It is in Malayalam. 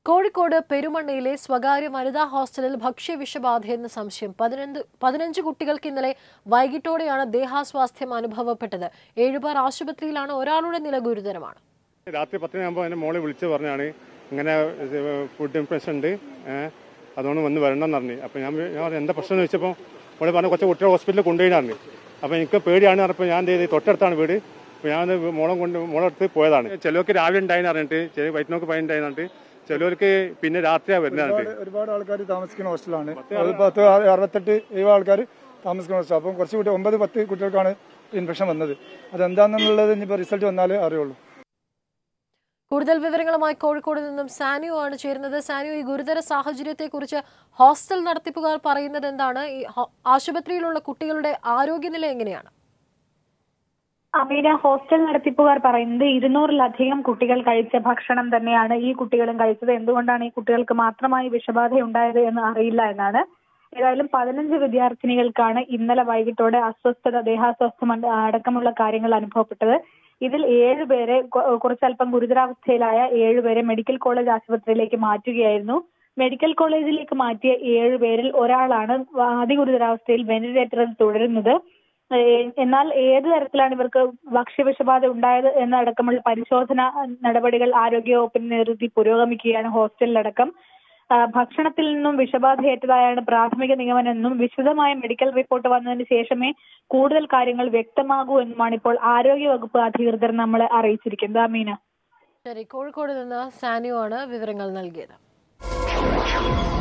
കോഴിക്കോട് പെരുമണ്ണയിലെ സ്വകാര്യ വനിതാ ഹോസ്റ്റലിൽ ഭക്ഷ്യവിഷബാധയെന്ന് സംശയം പതിനഞ്ച് പതിനഞ്ച് കുട്ടികൾക്ക് ഇന്നലെ വൈകിട്ടോടെയാണ് ദേഹാസ്വാസ്ഥ്യം അനുഭവപ്പെട്ടത് ഏഴുപാർ ആശുപത്രിയിലാണ് ഒരാളുടെ നില ഗുരുതരമാണ് രാത്രി പത്തിനാകുമ്പോൾ എൻ്റെ മോളെ വിളിച്ച് പറഞ്ഞാണ് ഇങ്ങനെ ഇത് ഫുഡ് ഇൻഫെക്ഷൻ ഉണ്ട് ഏഹ് അതുകൊണ്ട് വന്ന് വരണം എന്ന് പറഞ്ഞു അപ്പോൾ ഞാൻ ഞാൻ പറഞ്ഞു, എന്താ പ്രശ്നം എന്ന് ചോദിച്ചപ്പോൾ മോളെ പറഞ്ഞ കുറച്ച് കുട്ടികളെ ഹോസ്പിറ്റലിൽ കൊണ്ടുപോയിട്ടാണ് അപ്പോൾ എനിക്ക് പേടിയാണ് പറഞ്ഞപ്പോൾ ഞാൻ എന്ത് ചെയ്ത് തൊട്ടടുത്താണ് വീട് അപ്പോൾ ഞാൻ മോളെ കൊണ്ട് മോളെ അടുത്ത് പോയതാണ് ചിലർക്ക് രാവിലെ ഉണ്ടായെന്ന് പറഞ്ഞിട്ട് ചില വയറ്റിനോക്ക് പനി ഉണ്ടായെന്ന് പറഞ്ഞിട്ട് ചിലർക്ക് പിന്നെ രാത്രിയാണ് വരുന്നത് ഒരുപാട് ഒരുപാട് ആൾക്കാർ താമസിക്കുന്ന ഹോസ്റ്റലാണ് അത് പത്ത് ആ- അറുപത്തെട്ട് ഏഴ് ആൾക്കാർ താമസിക്കുന്ന ഹോസ്റ്റൽ അപ്പം കുറച്ച് കുട്ടി ഒമ്പത് പത്ത് കുട്ടികൾക്കാണ് ഇൻഫെക്ഷൻ വന്നത് അതെന്താണെന്നുള്ളത് ഇനിയിപ്പോൾ റിസൾട്ട് വന്നാലേ അറിയുള്ളൂ കൂടുതൽ വിവരങ്ങളുമായി കോഴിക്കോട് നിന്നും സാനിയോ ആണ് ചേരുന്നത് സാനിയോ ഈ ഗുരുതര സാഹചര്യത്തെക്കുറിച്ച് ഹോസ്റ്റൽ നടത്തിപ്പുകാർ പറയുന്നത് എന്താണ് ഈ ഹോ- ആശുപത്രിയിലുള്ള കുട്ടികളുടെ ആരോഗ്യനില എങ്ങനെയാണ് അമീന ഹോസ്റ്റൽ നടത്തിപ്പുകാർ പറയുന്നത് ഇരുന്നൂറിലധികം കുട്ടികൾ കഴിച്ച ഭക്ഷണം തന്നെയാണ് ഈ കുട്ടികളും കഴിച്ചത് എന്തുകൊണ്ടാണ് ഈ കുട്ടികൾക്ക് മാത്രമായി വിഷബാധ ഉണ്ടായത് എന്ന് അറിയില്ല എന്നാണ് ഏതായാലും പതിനഞ്ച് വിദ്യാർത്ഥിനികൾക്കാണ് ഇന്നലെ വൈകിട്ടോടെ അസ്വസ്ഥത ദേഹാസ്വസ്ഥം അട- അടക്കമുള്ള കാര്യങ്ങൾ അനുഭവപ്പെട്ടത് ഇതിൽ ഏഴുപേരെ കൊ- കുറച്ചല്പം ഗുരുതരാവസ്ഥയിലായ ഏഴുപേരെ മെഡിക്കൽ കോളേജ് ആശുപത്രിയിലേക്ക് മാറ്റുകയായിരുന്നു മെഡിക്കൽ കോളേജിലേക്ക് മാറ്റിയ ഏഴുപേരിൽ ഒരാളാണ് അതിഗുരുതരാവസ്ഥയിൽ വെന്റിലേറ്ററിൽ തുടരുന്നത് ഏഹ് എന്നാൽ ഏത് തരത്തിലാണ് ഇവർക്ക് ഭക്ഷ്യവിഷബാധ ഉണ്ടായത് എന്നടക്കമുള്ള പരിശോധന നടപടികൾ ആരോഗ്യവകുപ്പിന്റെ നേതൃത്വത്തിൽ പുരോഗമിക്കുകയാണ് ഹോസ്റ്റലിലടക്കം ആ, ഭക്ഷണത്തിൽ നിന്നും വിഷബാധയേറ്റതായാണ് പ്രാഥമിക നിഗമനമെന്നും വിശദമായ മെഡിക്കൽ റിപ്പോർട്ട് വന്നതിന് ശേഷമേ കൂടുതൽ കാര്യങ്ങൾ വ്യക്തമാകൂ എന്നുമാണ് ഇപ്പോൾ ആരോഗ്യവകുപ്പ് അധികൃതർ നമ്മളെ അറിയിച്ചിരിക്കുന്നത് അമീന ശരി കോഴിക്കോട് നിന്ന് സാനിയോ ആണ് വിവരങ്ങൾ നൽകിയത്